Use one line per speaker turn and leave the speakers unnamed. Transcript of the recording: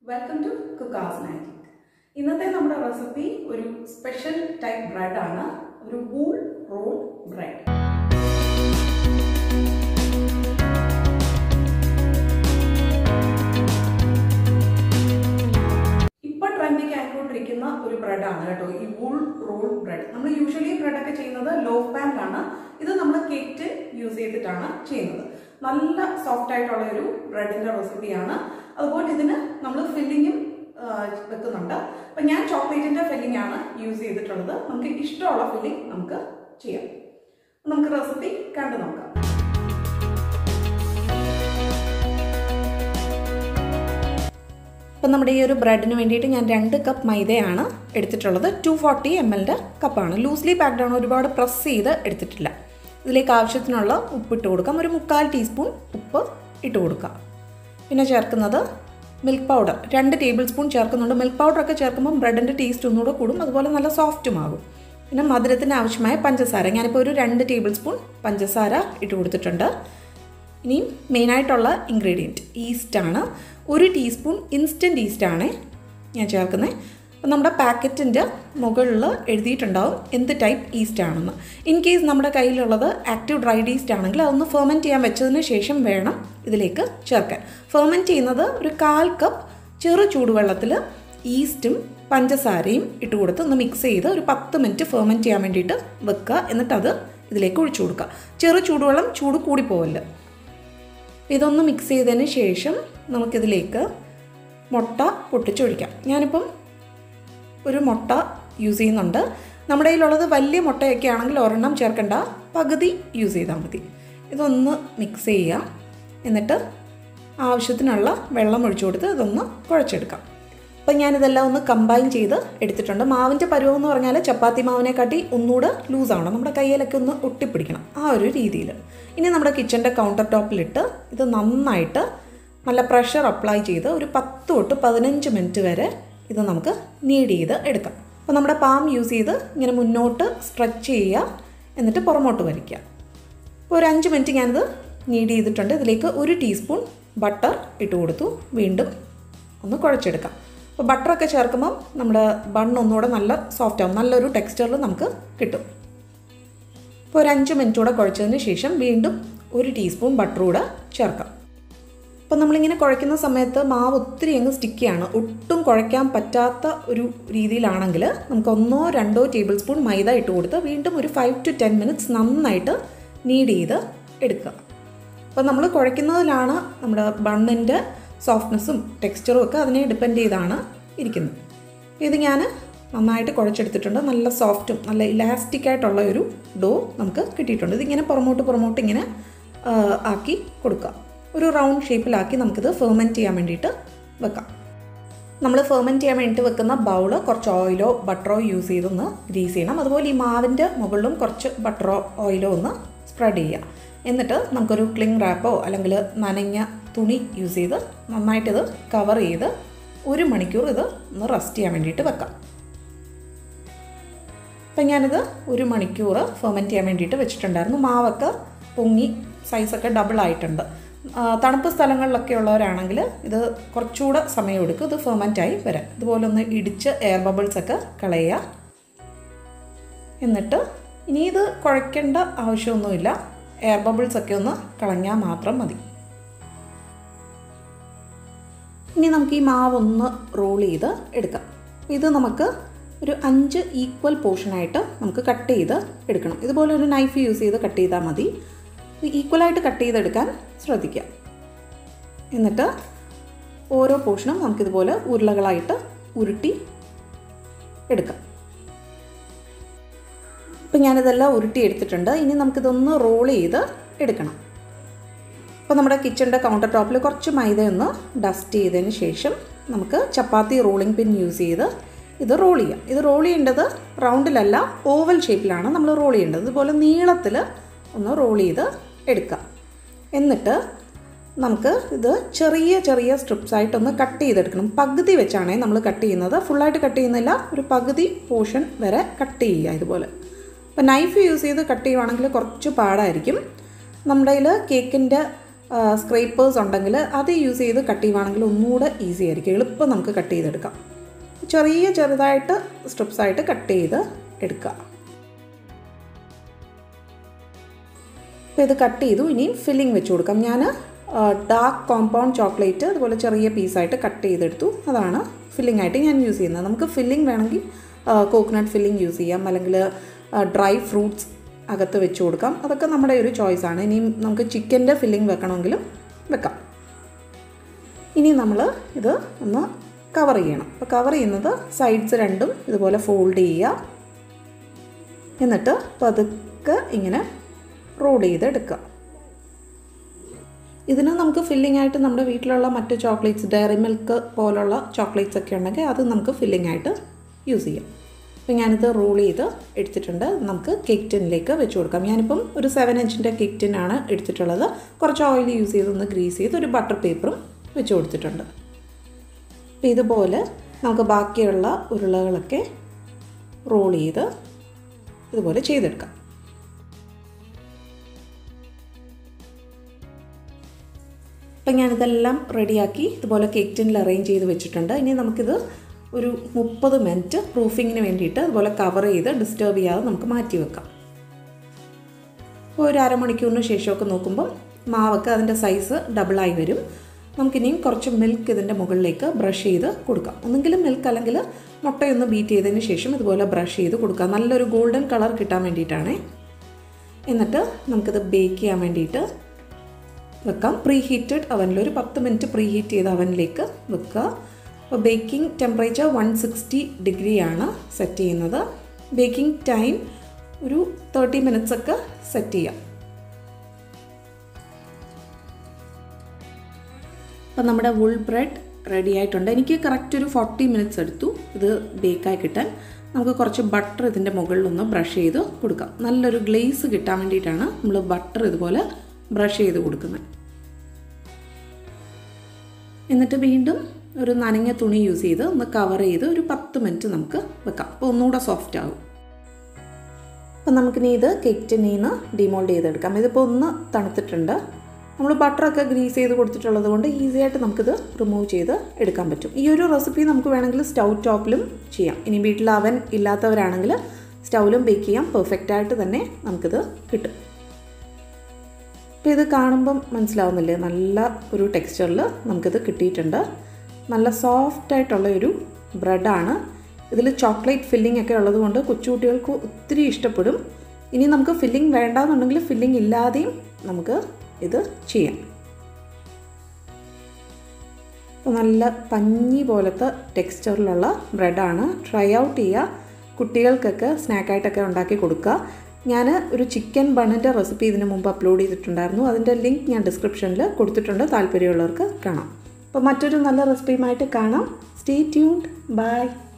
welcome to കുക്കാസ് magic ഇന്നത്തെ നമ്മുടെ recipe ഒരു സ്പെഷ്യൽ ടൈപ്പ് ബ്രെഡ് ആണ് ഒരു വൂൾ റോൾ ബ്രെഡ് ഇപ്പൊ ട്രെൻഡിങ് ആയിക്കൊണ്ടിരിക്കുന്ന ഒരു ബ്രെഡ് ആണ് കേട്ടോ ഈ വൂൾ റോൾ ബ്രെഡ് നമ്മൾ യൂഷ്വലി ബ്രെഡ് ഒക്കെ ചെയ്യുന്നത് ലോ പാനിലാണ് ഇത് നമ്മൾ കേക്ക് യൂസ് ചെയ്തിട്ടാണ് ചെയ്യുന്നത് നല്ല സോഫ്റ്റ് ആയിട്ടുള്ള ഒരു ബ്രെഡിന്റെ റെസിപ്പിയാണ് അതുപോലെ ഇതിന് നമ്മൾ ഫില്ലിങ്ങും വെക്കുന്നുണ്ട് അപ്പൊ ഞാൻ ചോക്ലേറ്റിന്റെ ഫില്ലിംഗ് ആണ് യൂസ് ചെയ്തിട്ടുള്ളത് നമുക്ക് ഇഷ്ടമുള്ള ഫില്ലിംഗ് നമുക്ക് ചെയ്യാം നമുക്ക് റെസിപ്പി കണ്ടു നോക്കാം
അപ്പം നമ്മുടെ ഈ ഒരു ബ്രെഡിന് വേണ്ടിയിട്ട് ഞാൻ രണ്ട് കപ്പ് മൈദയാണ് എടുത്തിട്ടുള്ളത് ടു ഫോർട്ടി എം എല്ലിൻ്റെ കപ്പാണ് ലൂസ്ലി പാക്ഡ് ആണ് ഒരുപാട് പ്രസ് ചെയ്ത് എടുത്തിട്ടില്ല ഇതിലേക്ക് ആവശ്യത്തിനുള്ള ഉപ്പ് ഇട്ട് കൊടുക്കാം ഒരു മുക്കാൽ ടീസ്പൂൺ ഉപ്പ് ഇട്ട് കൊടുക്കാം പിന്നെ ചേർക്കുന്നത് മിൽക്ക് പൗഡർ രണ്ട് ടേബിൾ സ്പൂൺ ചേർക്കുന്നുണ്ട് മിൽക്ക് പൗഡറൊക്കെ ചേർക്കുമ്പോൾ ബ്രെഡിൻ്റെ ടേസ്റ്റ് ഒന്നുകൂടെ കൂടും അതുപോലെ നല്ല സോഫ്റ്റും ആകും പിന്നെ മധുരത്തിന് ആവശ്യമായ പഞ്ചസാര ഞാനിപ്പോൾ ഒരു രണ്ട് ടേബിൾ സ്പൂൺ പഞ്ചസാര ഇട്ട് കൊടുത്തിട്ടുണ്ട് ഇനിയും മെയിനായിട്ടുള്ള ഇൻഗ്രീഡിയൻറ്റ് ഈസ്റ്റാണ് ഒരു ടീസ്പൂൺ ഇൻസ്റ്റൻറ്റ് ഈസ്റ്റാണ് ഞാൻ ചേർക്കുന്നത് അപ്പോൾ നമ്മുടെ പാക്കറ്റിൻ്റെ മുകളിൽ എഴുതിയിട്ടുണ്ടാവും എന്ത് ടൈപ്പ് ഈസ്റ്റ് ആണെന്ന് ഇൻ കേസ് നമ്മുടെ കയ്യിലുള്ളത് ആക്റ്റീവ് ഡ്രൈഡ് ഈസ്റ്റ് ആണെങ്കിൽ അതൊന്ന് ഫെർമെൻറ്റ് ചെയ്യാൻ വെച്ചതിന് ശേഷം വേണം ഇതിലേക്ക് ചേർക്കാൻ ഫെർമെൻറ്റ് ചെയ്യുന്നത് ഒരു കാൽ കപ്പ് ചെറു ചൂടുവെള്ളത്തിൽ ഈസ്റ്റും പഞ്ചസാരയും ഇട്ട് കൊടുത്ത് ഒന്ന് മിക്സ് ചെയ്ത് ഒരു പത്ത് മിനിറ്റ് ഫെർമെൻറ്റ് ചെയ്യാൻ വേണ്ടിയിട്ട് വെക്കുക എന്നിട്ട് അത് ഇതിലേക്ക് ഒഴിച്ചു കൊടുക്കുക ചെറു ചൂടുവെള്ളം ചൂട് കൂടിപ്പോവല്ല ഇതൊന്ന് മിക്സ് ചെയ്തതിന് ശേഷം നമുക്കിതിലേക്ക് മുട്ട പൊട്ടിച്ചൊഴിക്കാം ഞാനിപ്പം ഒരു മുട്ട യൂസ് ചെയ്യുന്നുണ്ട് നമ്മുടെ കയ്യിലുള്ളത് വലിയ മുട്ടയൊക്കെ ആണെങ്കിൽ ഒരെണ്ണം ചേർക്കണ്ട പകുതി യൂസ് ചെയ്താൽ മതി ഇതൊന്ന് മിക്സ് ചെയ്യാം എന്നിട്ട് ആവശ്യത്തിനുള്ള വെള്ളം ഒഴിച്ചു കൊടുത്ത് ഇതൊന്ന് കുഴച്ചെടുക്കാം അപ്പം ഞാനിതെല്ലാം ഒന്ന് കമ്പൈൻ ചെയ്ത് എടുത്തിട്ടുണ്ട് മാവിൻ്റെ പരുവം എന്ന് പറഞ്ഞാൽ ചപ്പാത്തി മാവിനെക്കാട്ടി ഒന്നുകൂടെ ലൂസാവണം നമ്മുടെ കയ്യിലൊക്കെ ഒന്ന് ഒട്ടിപ്പിടിക്കണം ആ ഒരു രീതിയിൽ ഇനി നമ്മുടെ കിച്ചൻ്റെ കൗണ്ടർ ടോപ്പിലിട്ട് ഇത് നന്നായിട്ട് നല്ല പ്രഷർ അപ്ലൈ ചെയ്ത് ഒരു പത്ത് തൊട്ട് പതിനഞ്ച് മിനിറ്റ് വരെ ഇത് നമുക്ക് നീഡ് ചെയ്ത് എടുക്കാം അപ്പോൾ നമ്മുടെ പാം യൂസ് ചെയ്ത് ഇങ്ങനെ മുന്നോട്ട് സ്ട്രെച്ച് ചെയ്യുക എന്നിട്ട് പുറമോട്ട് വലിക്കുക അപ്പോൾ ഒരു അഞ്ച് മിനിറ്റ് ഞാനിത് നീഡ് ചെയ്തിട്ടുണ്ട് ഇതിലേക്ക് ഒരു ടീസ്പൂൺ ബട്ടർ ഇട്ട് കൊടുത്തു വീണ്ടും ഒന്ന് കുഴച്ചെടുക്കാം അപ്പോൾ ബട്ടറൊക്കെ ചേർക്കുമ്പം നമ്മുടെ ബൺ ഒന്നുകൂടെ നല്ല സോഫ്റ്റ് ആവും നല്ലൊരു ടെക്സ്ചറിൽ നമുക്ക് കിട്ടും ഇപ്പോൾ ഒരു അഞ്ച് മിനിറ്റ് കൂടെ കുഴച്ചതിന് ശേഷം വീണ്ടും ഒരു ടീസ്പൂൺ ബട്ടർ കൂടെ ചേർക്കാം അപ്പോൾ നമ്മളിങ്ങനെ കുഴയ്ക്കുന്ന സമയത്ത് മാവ് ഒത്തിരി അങ്ങ് സ്റ്റിക്കിയാണ് ഒട്ടും കുഴയ്ക്കാൻ പറ്റാത്ത ഒരു രീതിയിലാണെങ്കിൽ നമുക്ക് ഒന്നോ രണ്ടോ ടേബിൾ സ്പൂൺ മൈദ ഇട്ട് കൊടുത്ത് വീണ്ടും ഒരു ഫൈവ് ടു ടെൻ മിനിറ്റ്സ് നന്നായിട്ട് നീഡ് ചെയ്ത് എടുക്കുക അപ്പോൾ നമ്മൾ കുഴയ്ക്കുന്നതിലാണ് നമ്മുടെ ബണ്ണിൻ്റെ സോഫ്റ്റ്നെസ്സും ടെക്സ്ചറും ഒക്കെ അതിനെ ഡിപ്പെൻഡ് ചെയ്താണ് ഇരിക്കുന്നത് ഇത് ഞാൻ നന്നായിട്ട് കുഴച്ചെടുത്തിട്ടുണ്ട് നല്ല സോഫ്റ്റും നല്ല ഇലാസ്റ്റിക് ആയിട്ടുള്ള ഒരു ഡോ നമുക്ക് കിട്ടിയിട്ടുണ്ട് ഇതിങ്ങനെ പുറമോട്ട് പുറമോട്ട് ഇങ്ങനെ ആക്കി കൊടുക്കുക ഒരു റൗണ്ട് ഷേപ്പിലാക്കി നമുക്കിത് ഫെർമെൻറ്റ് ചെയ്യാൻ വേണ്ടിയിട്ട് വെക്കാം നമ്മൾ ഫെർമെൻറ്റ് ചെയ്യാൻ വേണ്ടിയിട്ട് വെക്കുന്ന ബൗൾ കുറച്ച് ഓയിലോ ബട്ടറോ യൂസ് ചെയ്തൊന്ന് ഗ്രീസ് ചെയ്യണം അതുപോലെ ഈ മാവിൻ്റെ മുകളിലും കുറച്ച് ബട്ടറോ ഓയിലോ ഒന്ന് സ്പ്രെഡ് ചെയ്യുക എന്നിട്ട് നമുക്കൊരു ക്ലിങ് റാപ്പോ അല്ലെങ്കിൽ നനഞ്ഞ തുണി യൂസ് ചെയ്ത് നന്നായിട്ടിത് കവർ ചെയ്ത് ഒരു മണിക്കൂർ ഇത് ഒന്ന് റെസ്റ്റ് ചെയ്യാൻ വേണ്ടിയിട്ട് വെക്കാം അപ്പം ഞാനിത് ഒരു മണിക്കൂർ ഫെർമെൻറ്റ് ചെയ്യാൻ വേണ്ടിയിട്ട് വെച്ചിട്ടുണ്ടായിരുന്നു മാവൊക്കെ പൊങ്ങി സൈസൊക്കെ ഡബിൾ ആയിട്ടുണ്ട് തണുപ്പ് സ്ഥലങ്ങളിലൊക്കെ ഉള്ളവരാണെങ്കിൽ ഇത് കുറച്ചുകൂടെ സമയമെടുക്കും ഇത് ഫെർമെൻറ്റായി വരാൻ ഇതുപോലെ ഒന്ന് ഇടിച്ച് എയർ ബബിൾസ് ഒക്കെ കളയുക എന്നിട്ട് ഇനി ഇത് കുഴയ്ക്കേണ്ട ആവശ്യമൊന്നുമില്ല എയർ ബബിൾസ് ഒക്കെ ഒന്ന് കളഞ്ഞാൽ മാത്രം മതി ഇനി നമുക്ക് ഈ മാവ് ഒന്ന് റോൾ ചെയ്ത് എടുക്കാം ഇത് നമുക്ക് ഒരു അഞ്ച് ഈക്വൽ പോർഷനായിട്ട് നമുക്ക് കട്ട് ചെയ്ത് എടുക്കണം ഇതുപോലെ ഒരു നൈഫ് യൂസ് ചെയ്ത് കട്ട് ചെയ്താൽ മതി ഈക്വലായിട്ട് കട്ട് ചെയ്തെടുക്കാൻ ശ്രദ്ധിക്കുക എന്നിട്ട് ഓരോ പോർഷനും നമുക്കിതുപോലെ ഉരുളകളായിട്ട് ഉരുട്ടി എടുക്കാം ഇപ്പം ഞാനിതെല്ലാം ഉരുട്ടി എടുത്തിട്ടുണ്ട് ഇനി നമുക്കിതൊന്ന് റോൾ ചെയ്ത് എടുക്കണം അപ്പോൾ നമ്മുടെ കിച്ചണിൻ്റെ കൗണ്ടർ ടോപ്പിൽ കുറച്ച് മൈദ ഒന്ന് ഡസ്റ്റ് ചെയ്തതിന് ശേഷം നമുക്ക് ചപ്പാത്തി റോളിംഗ് പിൻ യൂസ് ചെയ്ത് ഇത് റോൾ ചെയ്യാം ഇത് റോൾ ചെയ്യേണ്ടത് റൗണ്ടിലല്ല ഓവൽ ഷേപ്പിലാണ് നമ്മൾ റോൾ ചെയ്യേണ്ടത് ഇതുപോലെ നീളത്തിൽ ഒന്ന് റോൾ ചെയ്ത് എടുക്കാം എന്നിട്ട് നമുക്ക് ഇത് ചെറിയ ചെറിയ സ്ട്രിപ്സ് ആയിട്ടൊന്ന് കട്ട് ചെയ്തെടുക്കണം പകുതി വെച്ചാണ് നമ്മൾ കട്ട് ചെയ്യുന്നത് ഫുള്ളായിട്ട് കട്ട് ചെയ്യുന്നില്ല ഒരു പകുതി പോർഷൻ വരെ കട്ട് ചെയ്യുക ഇതുപോലെ അപ്പോൾ നൈഫ് യൂസ് ചെയ്ത് കട്ട് ചെയ്യുവാണെങ്കിൽ കുറച്ച് പാടായിരിക്കും നമ്മുടെ കയ്യിൽ കേക്കിൻ്റെ സ്ക്രേപ്പേഴ്സ് ഉണ്ടെങ്കിൽ അത് യൂസ് ചെയ്ത് കട്ട് ചെയ്യുവാണെങ്കിൽ ഒന്നുകൂടെ ഈസി ആയിരിക്കും എളുപ്പം നമുക്ക് കട്ട് ചെയ്തെടുക്കാം ചെറിയ ചെറുതായിട്ട് സ്ട്രിപ്സ് ആയിട്ട് കട്ട് ചെയ്ത് എടുക്കുക അപ്പോൾ ഇത് കട്ട് ചെയ്തു ഇനിയും ഫില്ലിംഗ് വെച്ച് കൊടുക്കാം ഞാൻ ഡാർക്ക് കോമ്പൗണ്ട് ചോക്ലേറ്റ് അതുപോലെ ചെറിയ പീസായിട്ട് കട്ട് ചെയ്തെടുത്തു അതാണ് ഫില്ലിംഗ് ആയിട്ട് ഞാൻ യൂസ് ചെയ്യുന്നത് നമുക്ക് ഫില്ലിംഗ് വേണമെങ്കിൽ കോക്കനട്ട് ഫില്ലിംഗ് യൂസ് ചെയ്യാം അല്ലെങ്കിൽ ഡ്രൈ ഫ്രൂട്ട്സ് അകത്ത് വെച്ച് കൊടുക്കാം അതൊക്കെ നമ്മുടെ ഒരു ചോയ്സാണ് ഇനിയും നമുക്ക് ചിക്കൻ്റെ ഫില്ലിംഗ് വെക്കണമെങ്കിലും വെക്കാം ഇനി നമ്മൾ ഇത് ഒന്ന് കവർ ചെയ്യണം അപ്പോൾ കവർ ചെയ്യുന്നത് സൈഡ്സ് രണ്ടും ഇതുപോലെ ഫോൾഡ് ചെയ്യുക എന്നിട്ട് പതുക്കെ ഇങ്ങനെ റോൾ ചെയ്തെടുക്കുക ഇതിന് നമുക്ക് ഫില്ലിംഗ് ആയിട്ട് നമ്മുടെ വീട്ടിലുള്ള മറ്റ് ചോക്ലേറ്റ്സ് ഡയറി മിൽക്ക് പോലുള്ള ചോക്ലേറ്റ്സ് ഒക്കെ ഉണ്ടെങ്കിൽ അത് നമുക്ക് ഫില്ലിംഗ് ആയിട്ട് യൂസ് ചെയ്യാം അപ്പോൾ ഞാനിത് റോൾ ചെയ്ത് എടുത്തിട്ടുണ്ട് നമുക്ക് കേക്ക് ടിന്നിലേക്ക് വെച്ച് കൊടുക്കാം ഞാനിപ്പം ഒരു സെവൻ ഇഞ്ചിൻ്റെ കേക്ക് ടിന്നാണ് എടുത്തിട്ടുള്ളത് കുറച്ച് ഓയിൽ യൂസ് ചെയ്ത് ഒന്ന് ഗ്രീസ് ചെയ്ത് ഒരു ബട്ടർ പേപ്പറും വെച്ച് കൊടുത്തിട്ടുണ്ട് അപ്പോൾ ഇതുപോലെ നമുക്ക് ബാക്കിയുള്ള ഉരുളകളൊക്കെ റോൾ ചെയ്ത് ഇതുപോലെ ചെയ്തെടുക്കാം അപ്പം ഞാനിതെല്ലാം റെഡിയാക്കി ഇതുപോലെ കേക്ക് ടിന്നിൽ അറേഞ്ച് ചെയ്ത് വെച്ചിട്ടുണ്ട് ഇനി നമുക്കിത് ഒരു മുപ്പത് മിനിറ്റ് പ്രൂഫിങ്ങിന് വേണ്ടിയിട്ട് അതുപോലെ കവർ ചെയ്ത് ഡിസ്റ്റർബ് ചെയ്യാതെ നമുക്ക് മാറ്റി വെക്കാം അപ്പോൾ ഒരു അരമണിക്കൂറിന് ശേഷമൊക്കെ നോക്കുമ്പോൾ മാവൊക്കെ അതിൻ്റെ സൈസ് ഡബിളായി വരും നമുക്കിനിയും കുറച്ച് മിൽക്ക് ഇതിൻ്റെ മുകളിലേക്ക് ബ്രഷ് ചെയ്ത് കൊടുക്കാം ഒന്നെങ്കിലും മിൽക്ക് അല്ലെങ്കിൽ മുട്ടയൊന്ന് ബീറ്റ് ചെയ്തതിന് ശേഷം ഇതുപോലെ ബ്രഷ് ചെയ്ത് കൊടുക്കാം നല്ലൊരു ഗോൾഡൻ കളർ കിട്ടാൻ വേണ്ടിയിട്ടാണേ എന്നിട്ട് നമുക്കിത് ബേക്ക് ചെയ്യാൻ വേണ്ടിയിട്ട് വെക്കാം പ്രീ ഹീറ്റഡ് അവനിൽ ഒരു പത്ത് മിനിറ്റ് പ്രീ ഹീറ്റ് ചെയ്ത അവനിലേക്ക് വെക്കുക അപ്പോൾ ബേക്കിംഗ് ടെമ്പറേച്ചർ വൺ സിക്സ്റ്റി ഡിഗ്രിയാണ് സെറ്റ് ചെയ്യുന്നത് ബേക്കിംഗ് ടൈം ഒരു തേർട്ടി മിനിറ്റ്സ് ഒക്കെ സെറ്റ് ചെയ്യാം അപ്പം നമ്മുടെ വുൾ ബ്രെഡ് റെഡി ആയിട്ടുണ്ട് എനിക്ക് കറക്റ്റ് ഒരു ഫോർട്ടി മിനിറ്റ്സ് എടുത്തു ഇത് ബേക്കായി കിട്ടാൻ നമുക്ക് കുറച്ച് ബട്ടർ ഇതിൻ്റെ മുകളിലൊന്ന് ബ്രഷ് ചെയ്ത് കൊടുക്കാം നല്ലൊരു ഗ്ലേസ് കിട്ടാൻ വേണ്ടിയിട്ടാണ് നമ്മൾ ബട്ടർ ഇതുപോലെ ബ്രഷ് ചെയ്ത് കൊടുക്കുന്നത് എന്നിട്ട് വീണ്ടും ഒരു നനഞ്ഞ തുണി യൂസ് ചെയ്ത് ഒന്ന് കവർ ചെയ്ത് ഒരു പത്ത് മിനിറ്റ് നമുക്ക് വെക്കാം അപ്പോൾ ഒന്നുകൂടെ സോഫ്റ്റ് ആകും അപ്പം നമുക്കിനി ഇത് കേക്ക് ടിന്നിൽ നിന്ന് ഡിമോൾഡ് ചെയ്തെടുക്കാം ഇതിപ്പോൾ ഒന്ന് തണുത്തിട്ടുണ്ട് നമ്മൾ ബട്ടറൊക്കെ ഗ്രീസ് ചെയ്ത് കൊടുത്തിട്ടുള്ളത് കൊണ്ട് ഈസി ആയിട്ട് നമുക്കിത് റിമൂവ് ചെയ്ത് എടുക്കാൻ പറ്റും ഈ ഒരു റെസിപ്പി നമുക്ക് വേണമെങ്കിൽ സ്റ്റൗ ടോപ്പിലും ചെയ്യാം ഇനി വീട്ടിൽ അവൻ ഇല്ലാത്തവരാണെങ്കിൽ സ്റ്റൗവിലും ബേക്ക് ചെയ്യാം പെർഫെക്റ്റ് ആയിട്ട് തന്നെ നമുക്കിത് കിട്ടും അപ്പോൾ ഇത് കാണുമ്പം മനസ്സിലാവുന്നില്ലേ നല്ല ഒരു ടെക്സ്ചറിൽ നമുക്കിത് കിട്ടിയിട്ടുണ്ട് നല്ല സോഫ്റ്റ് ആയിട്ടുള്ള ഒരു ബ്രെഡാണ് ഇതിൽ ചോക്ലേറ്റ് ഫില്ലിംഗ് ഒക്കെ ഉള്ളതുകൊണ്ട് കൊച്ചുകുട്ടികൾക്ക് ഒത്തിരി ഇഷ്ടപ്പെടും ഇനി നമുക്ക് ഫില്ലിംഗ് വേണ്ടാന്നുണ്ടെങ്കിൽ ഫില്ലിംഗ് ഇല്ലാതെയും നമുക്ക് ഇത് ചെയ്യാം അപ്പോൾ നല്ല പഞ്ഞി പോലത്തെ ടെക്സ്ചറിലുള്ള ബ്രെഡാണ് ട്രൈ ഔട്ട് ചെയ്യുക കുട്ടികൾക്കൊക്കെ സ്നാക്കായിട്ടൊക്കെ ഉണ്ടാക്കി കൊടുക്കുക ഞാൻ ഒരു ചിക്കൻ ബണ്ണിൻ്റെ റെസിപ്പി ഇതിന് മുമ്പ് അപ്ലോഡ് ചെയ്തിട്ടുണ്ടായിരുന്നു അതിൻ്റെ ലിങ്ക് ഞാൻ ഡിസ്ക്രിപ്ഷനിൽ കൊടുത്തിട്ടുണ്ട് താല്പര്യമുള്ളവർക്ക് കാണാം അപ്പോൾ മറ്റൊരു നല്ല റെസിപ്പിയുമായിട്ട് കാണാം സ്റ്റേ ട്യൂൺഡ് ബൈ